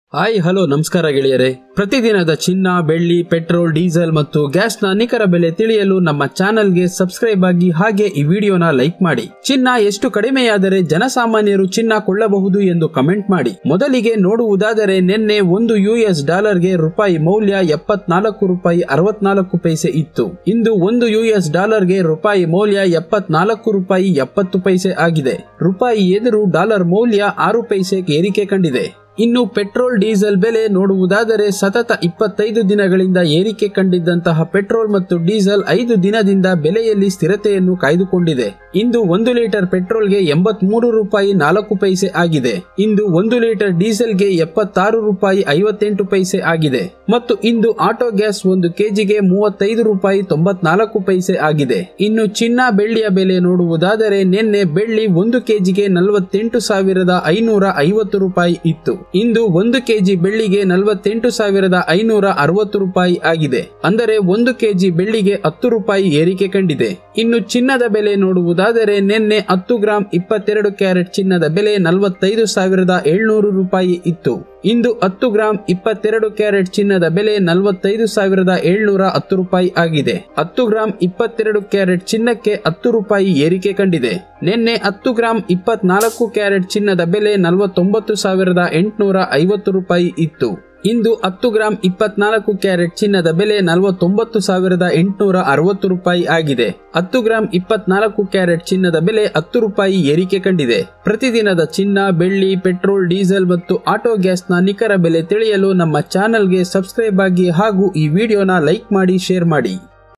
hi hello ನಮಸ್ಕಾರ ಗೆಳೆಯರೆ ಪ್ರತಿದಿನದ ಚಿನ್ನ ಬೆಳ್ಳಿ ಪೆಟ್ರೋಲ್ ಡೀಸೆಲ್ ಮತ್ತು ಗ್ಯಾಸ್ನ ನಿಖರ ಬೆಲೆ ತಿಳಿಯಲು ನಮ್ಮ ಚಾನೆಲ್ಗೆ ಸಬ್ಸ್ಕ್ರೈಬ್ ಆಗಿ ಹಾಗೆ ಈ ವಿಡಿಯೋನ ಲೈಕ್ ಮಾಡಿ ಚಿನ್ನ ಎಷ್ಟು ಕಡಿಮೆಯಾದರೆ ಜನಸಾಮಾನ್ಯರು ಚಿನ್ನ ಕೊಳ್ಳಬಹುದು ಎಂದು ಕಮೆಂಟ್ ಮಾಡಿ ಮೊದಲಿಗೆ ನೋಡುವುದಾದರೆ ನಿನ್ನೆ ಒಂದು ಯುಎಸ್ ಡಾಲರ್ಗೆ ರೂಪಾಯಿ ಮೌಲ್ಯ ಎಪ್ಪತ್ನಾಲ್ಕು ರೂಪಾಯಿ ಅರವತ್ನಾಲ್ಕು ಪೈಸೆ ಇತ್ತು ಇಂದು ಒಂದು ಯುಎಸ್ ಡಾಲರ್ಗೆ ರೂಪಾಯಿ ಮೌಲ್ಯ ಎಪ್ಪತ್ನಾಲ್ಕು ರೂಪಾಯಿ ಎಪ್ಪತ್ತು ಪೈಸೆ ಆಗಿದೆ ರೂಪಾಯಿ ಎದುರು ಡಾಲರ್ ಮೌಲ್ಯ ಆರು ಪೈಸೆ ಏರಿಕೆ ಕಂಡಿದೆ ಇನ್ನು ಪೆಟ್ರೋಲ್ ಡೀಸೆಲ್ ಬೆಲೆ ನೋಡುವುದಾದರೆ ಸತತ ಇಪ್ಪತ್ತೈದು ದಿನಗಳಿಂದ ಏರಿಕೆ ಕಂಡಿದ್ದಂತಹ ಪೆಟ್ರೋಲ್ ಮತ್ತು ಡೀಸೆಲ್ ಐದು ದಿನದಿಂದ ಬೆಲೆಯಲ್ಲಿ ಸ್ಥಿರತೆಯನ್ನು ಕಾಯ್ದುಕೊಂಡಿದೆ ಇಂದು ಒಂದು ಲೀಟರ್ ಪೆಟ್ರೋಲ್ಗೆ ಎಂಬತ್ಮೂರು ರೂಪಾಯಿ ನಾಲ್ಕು ಪೈಸೆ ಆಗಿದೆ ಇಂದು ಒಂದು ಲೀಟರ್ ಡೀಸೆಲ್ಗೆ ಎಪ್ಪತ್ತಾರು ರೂಪಾಯಿ ಐವತ್ತೆಂಟು ಪೈಸೆ ಆಗಿದೆ ಮತ್ತು ಇಂದು ಆಟೋ ಗ್ಯಾಸ್ ಒಂದು ಕೆಜಿಗೆ ಮೂವತ್ತೈದು ರೂಪಾಯಿ ತೊಂಬತ್ನಾಲ್ಕು ಪೈಸೆ ಆಗಿದೆ ಇನ್ನು ಚಿನ್ನ ಬೆಳ್ಳಿಯ ಬೆಲೆ ನೋಡುವುದಾದರೆ ನಿನ್ನೆ ಬೆಳ್ಳಿ ಒಂದು ಕೆಜಿಗೆ ನಲವತ್ತೆಂಟು ಸಾವಿರದ ಐನೂರ ಐವತ್ತು ರೂಪಾಯಿ ಇತ್ತು ಇಂದು ಒಂದು ಕೆಜಿ ಬೆಳ್ಳಿಗೆ ನಲವತ್ತೆಂಟು ಸಾವಿರದ ಐನೂರ ಅರವತ್ತು ರೂಪಾಯಿ ಆಗಿದೆ ಅಂದರೆ ಒಂದು ಕೆಜಿ ಬೆಳ್ಳಿಗೆ ಹತ್ತು ರೂಪಾಯಿ ಏರಿಕೆ ಕಂಡಿದೆ ಇನ್ನು ಚಿನ್ನದ ಬೆಲೆ ನೋಡುವುದಾದರೆ ನಿನ್ನೆ ಹತ್ತು ಗ್ರಾಂ ಇಪ್ಪತ್ತೆರಡು ಕ್ಯಾರೆಟ್ ಚಿನ್ನದ ಬೆಲೆ ನಲವತ್ತೈದು ಸಾವಿರದ ಏಳ್ನೂರು ರೂಪಾಯಿ ಇತ್ತು ಇಂದು ಹತ್ತು ಗ್ರಾಂ ಇಪ್ಪತ್ತೆರಡು ಕ್ಯಾರೆಟ್ ಚಿನ್ನದ ಬೆಲೆ ನಲವತ್ತೈದು ಸಾವಿರದ ಏಳ್ನೂರ ಹತ್ತು ರೂಪಾಯಿ ಆಗಿದೆ ಹತ್ತು ಗ್ರಾಂ ಇಪ್ಪತ್ತೆರಡು ಕ್ಯಾರೆಟ್ ಚಿನ್ನಕ್ಕೆ ಹತ್ತು ರೂಪಾಯಿ ಏರಿಕೆ ಕಂಡಿದೆ ನಿನ್ನೆ ಹತ್ತು ಗ್ರಾಂ ಇಪ್ಪತ್ನಾಲ್ಕು ಕ್ಯಾರೆಟ್ ಚಿನ್ನದ ಬೆಲೆ ನಲವತ್ತೊಂಬತ್ತು ಸಾವಿರದ ಎಂಟುನೂರ ಐವತ್ತು ರೂಪಾಯಿ ಇತ್ತು ಇಂದು ಹತ್ತು ಗ್ರಾಂ ಇಪ್ಪತ್ನಾಲ್ಕು ಕ್ಯಾರೆಟ್ ಚಿನ್ನದ ಬೆಲೆ ನಲವತ್ತೊಂಬತ್ತು ಸಾವಿರದ ಎಂಟುನೂರ ಅರವತ್ತು ರೂಪಾಯಿ ಆಗಿದೆ ಹತ್ತು ಗ್ರಾಂ ಇಪ್ಪತ್ನಾಲ್ಕು ಕ್ಯಾರೆಟ್ ಚಿನ್ನದ ಬೆಲೆ ಹತ್ತು ರೂಪಾಯಿ ಏರಿಕೆ ಕಂಡಿದೆ ಪ್ರತಿದಿನದ ಚಿನ್ನ ಬೆಳ್ಳಿ ಪೆಟ್ರೋಲ್ ಡೀಸೆಲ್ ಮತ್ತು ಆಟೋ ಗ್ಯಾಸ್ನ ನಿಖರ ಬೆಲೆ ತಿಳಿಯಲು ನಮ್ಮ ಚಾನೆಲ್ಗೆ ಸಬ್ಸ್ಕ್ರೈಬ್ ಆಗಿ ಹಾಗೂ ಈ ವಿಡಿಯೋನ ಲೈಕ್ ಮಾಡಿ ಶೇರ್ ಮಾಡಿ